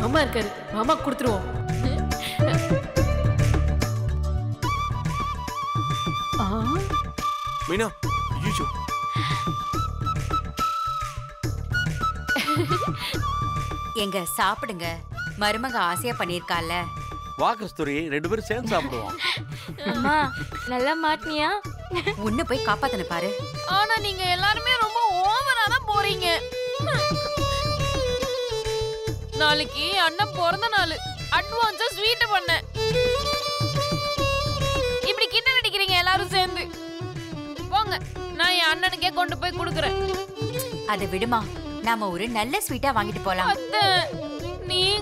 மாமா இருக்காரு மாமா கொடுத்துருவோம் ஆ, மீனா ஐயோ எங்க சாப்பிடுங்க மருமக ஆசையா பண்ணிருக்கால வா கஸ்தூரி ரெண்டு பேரும் சேர்ந்து சாப்பிடுவோம் அம்மா நல்லா மாட்டினியா உன்னை போய் காப்பாத்தன பாரு ஆனா நீங்க எல்லாருமே ரொம்ப ஓவரா தான் போறீங்க நாளைக்கு அண்ணன் பிறந்த நாள் அட்வான்ஸா ஸ்வீட் பண்ணேன் இப்படி கிட்ட நடிக்கிறீங்க எல்லாரும் சேர்ந்து போங்க நான் என் அண்ணனுக்கே கொண்டு போய் கொடுக்குறேன் அதை விடுமா நாம ஒரு நல்ல ஸ்வீட்டா வாங்கிட்டு போலாம் அத்தை நீங்க